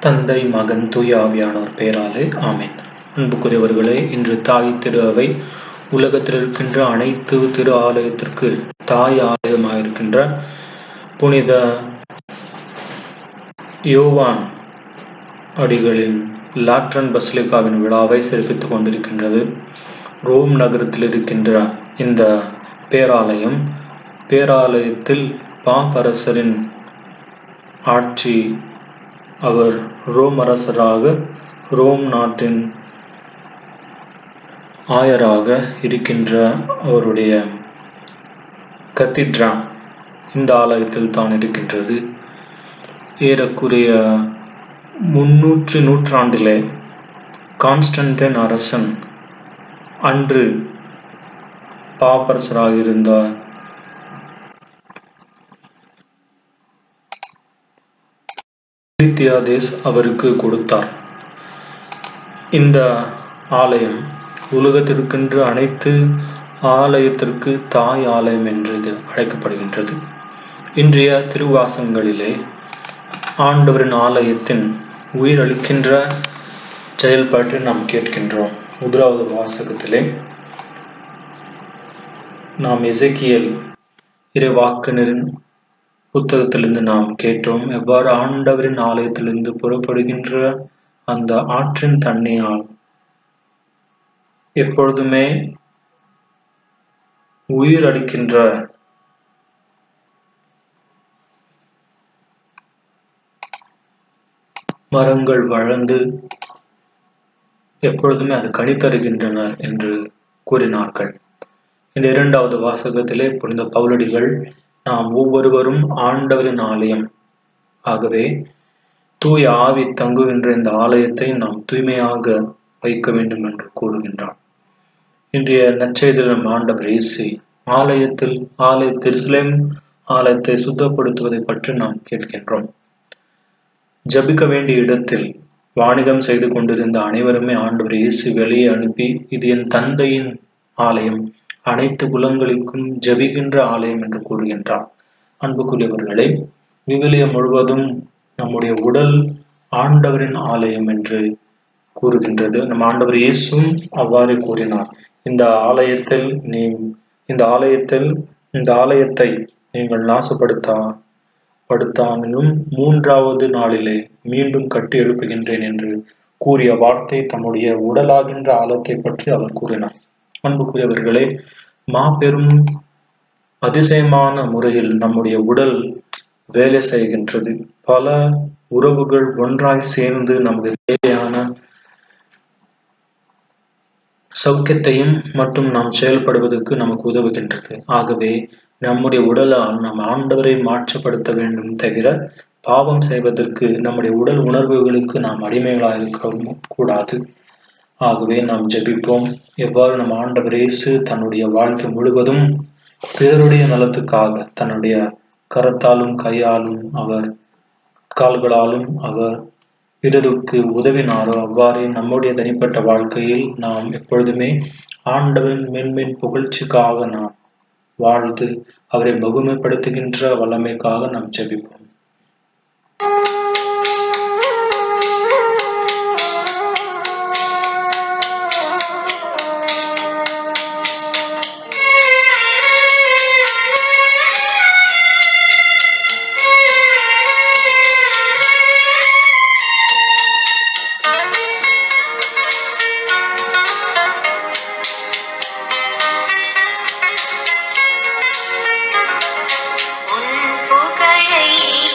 தந்தை மகன் தூய ஆவியானோர் பெயராலே ஆமென் அன்புக்குரியவர்களே இன்று தாய் திரு அவை உலகத்தில் இருக்கின்ற அனைத்து திரு ஆலயத்திற்கு தாய் ஆலயமாயிருக்கின்ற புனித யோவான் அடிகளின் லாட்ரன் பசிலிகாவின் விழாவை சிறப்பித்துக் கொண்டிருக்கின்றது ரோம் நகரத்தில் இருக்கின்ற இந்த பேராலயம் பேராலயத்தில் பாப்பரசரின் ஆட்சி அவர் ரோம் அரசராக ரோம் நாட்டின் ஆயராக இருக்கின்ற அவருடைய கத்திட்ரா இந்த ஆலயத்தில் தான் இருக்கின்றது ஏறக்குறைய முன்னூற்று நூற்றாண்டிலே கான்ஸ்டன்டைன் அரசன் அன்று பாப்பரசராக இருந்தார் தியாதேஸ் அவருக்கு கொடுத்தார் இந்த ஆலயம் உலகத்திற்கென்று அனைத்து ஆலயத்திற்கு தாய் ஆலயம் என்று இது அழைக்கப்படுகின்றது இன்றைய திருவாசங்களிலே ஆண்டவரின் ஆலயத்தின் உயிரளிக்கின்ற செயல்பாட்டை நாம் கேட்கின்றோம் முதலாவது வாசகத்திலே நாம் எசக்கியல் இறைவாக்கினரின் புத்தகத்திலிருந்து நாம் கேட்டோம் எவ்வாறு ஆண்டவரின் ஆலயத்திலிருந்து புறப்படுகின்ற அந்த ஆற்றின் தண்ணியால் எப்பொழுதுமே உயிர் அளிக்கின்ற மரங்கள் வளர்ந்து எப்பொழுதுமே அது கனி தருகின்றனர் என்று கூறினார்கள் இந்த இரண்டாவது வாசகத்திலே புரிந்த பவுலடிகள் நாம் ஒவ்வொருவரும் ஆண்டவரின் ஆலயம் ஆகவே தூய ஆவி தங்குகின்ற இந்த ஆலயத்தை நாம் தூய்மையாக வைக்க வேண்டும் என்று கூறுகின்றார் இன்றைய நற்செய்தியில் நம் ஆண்டவர் இயேசு ஆலயத்தில் ஆலய திருசிலேம் ஆலயத்தை சுத்தப்படுத்துவதை பற்றி நாம் கேட்கின்றோம் ஜபிக்க வேண்டிய இடத்தில் வாணிகம் செய்து கொண்டிருந்த அனைவருமே ஆண்டவர் இயேசு வெளியே அனுப்பி இது என் தந்தையின் ஆலயம் அனைத்து குலங்களுக்கும் ஜபிக்கின்ற ஆலயம் என்று கூறுகின்றார் அன்புக்குரியவர்களே விவிலியம் முழுவதும் நம்முடைய உடல் ஆண்டவரின் ஆலயம் என்று கூறுகின்றது நம் ஆண்டவர் இயேசும் அவ்வாறு கூறினார் இந்த ஆலயத்தில் நீ இந்த ஆலயத்தில் இந்த ஆலயத்தை நீங்கள் நாசப்படுத்தா படுத்தானிலும் மூன்றாவது நாளிலே மீண்டும் கட்டி எழுப்புகின்றேன் என்று கூறிய வார்த்தை தம்முடைய உடலாகின்ற ஆலத்தை பற்றி அவர் கூறினார் அன்புக்குரியவர்களே மாபெரும் அதிசயமான முறையில் நம்முடைய உடல் வேலை செய்கின்றது பல உறவுகள் ஒன்றாய் சேர்ந்து நமக்கு தேவையான சௌக்கியத்தையும் மற்றும் நாம் செயல்படுவதற்கு நமக்கு உதவுகின்றது ஆகவே நம்முடைய உடலால் நம் ஆண்டவரை மாற்றப்படுத்த வேண்டும் தவிர பாவம் செய்வதற்கு நம்முடைய உடல் உணர்வுகளுக்கு நாம் அடிமைகளாக இருக்க கூடாது ஆகவே நாம் ஜெபிப்போம் எவ்வாறு நம் ஆண்டவர் இயேசு தன்னுடைய வாழ்க்கை முழுவதும் பிறருடைய நலத்துக்காக தன்னுடைய கரத்தாலும் கையாலும் அவர் கால்களாலும் அவர் பிறருக்கு உதவினாரோ அவ்வாறே நம்முடைய தனிப்பட்ட வாழ்க்கையில் நாம் எப்பொழுதுமே ஆண்டவரின் மென்மென் புகழ்ச்சிக்காக நாம் வாழ்ந்து அவரை மகுமைப்படுத்துகின்ற வல்லமைக்காக நாம் ஜெபிப்போம் உன் புகழை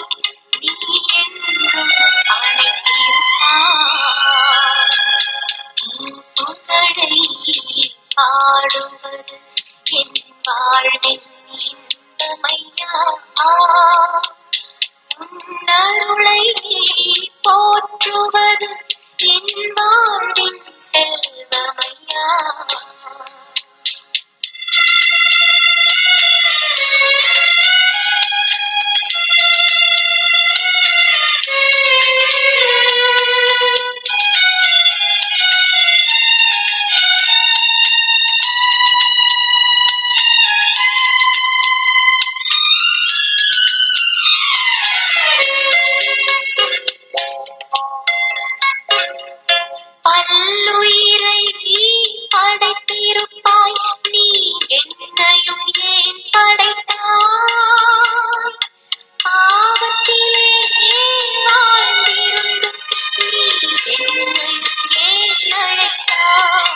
நீ என்றும் அழைத்திருப்பாய் உன் புகழை பாடுவது என் வாழ்வின் இன்பமையா உன்னருளை போற்றுவது என் வாழ்வின் செல்வமையா பல்லுயிரை நீ படைத்திருப்பாய் நீ என்னையும் ஏன் படைத்தாய் பாவத்திலே வாழ்ந்திருந்தும் நீ என்னையும் ஏன் அழைத்தாய்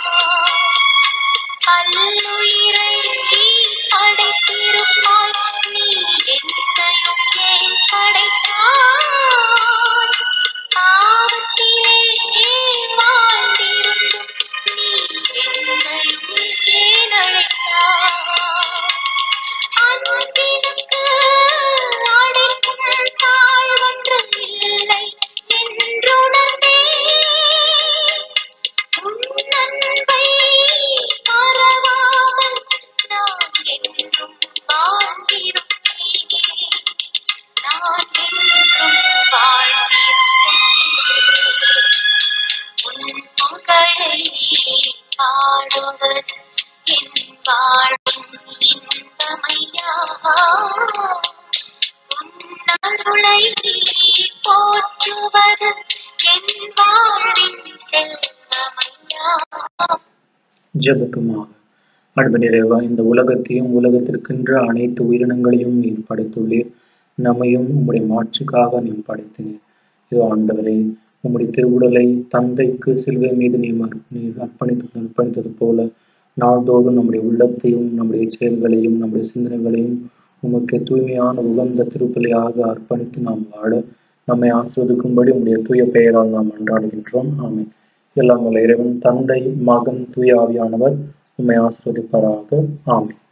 பல்லுயிரை நீ படைத்திருப்பாய் நீ என்னையும் ஏன் படைத்தாய் பாவத்திலே வாழ்ந்திருந்தும் நீ என்னையும் ஏன் அழைத்தாய் அன்பினுக்கு அடைக்கும் தாழ்வொன்று இல்லை என்றுணர்ந்தேன் உன் அன்பை மறவாமல் நான் என்றும் வாழ்ந்திருப்பேன் நான் என்றும் வாழ்ந்திருப்பேன் உன் புகழை பாடுவது என் வாழ்வின் இன்பமையா உன் அருளை போற்றுவது என் வாழ்வின் செல்வமையா ஜெபத்துமாக அன்பு நிறைவா இந்த உலகத்தையும் உலகத்திற்கின்ற அனைத்து உயிரினங்களையும் நீர் படைத்துள்ளீர் நம்மையும் உம்முடைய மாட்சிக்காக நீர் படைத்தீர் இதோ ஆண்டவரே உம்முடைய திருவுடலை தந்தைக்கு சிலுவை மீது நீ மறு- நீர் அர்ப்பணித்து அர்ப்பணித்தது போல நாள்தோறும் நம்முடைய உள்ளத்தையும் நம்முடைய செயல்களையும் நம்முடைய சிந்தனைகளையும் உமக்கு தூய்மையான உகந்த திருப்பலியாக அர்ப்பணித்து நாம் வாழ நம்மை ஆசிர்வதிக்கும்படி உம்முடைய தூய பெயரால் நாம் அன்றாடுகின்றோம் ஆமென் எல்லாம் வல்ல இறைவன் தந்தை மகன் தூய ஆவியானவர் உம்மை ஆசிர்வதிப்பாராக ஆமென்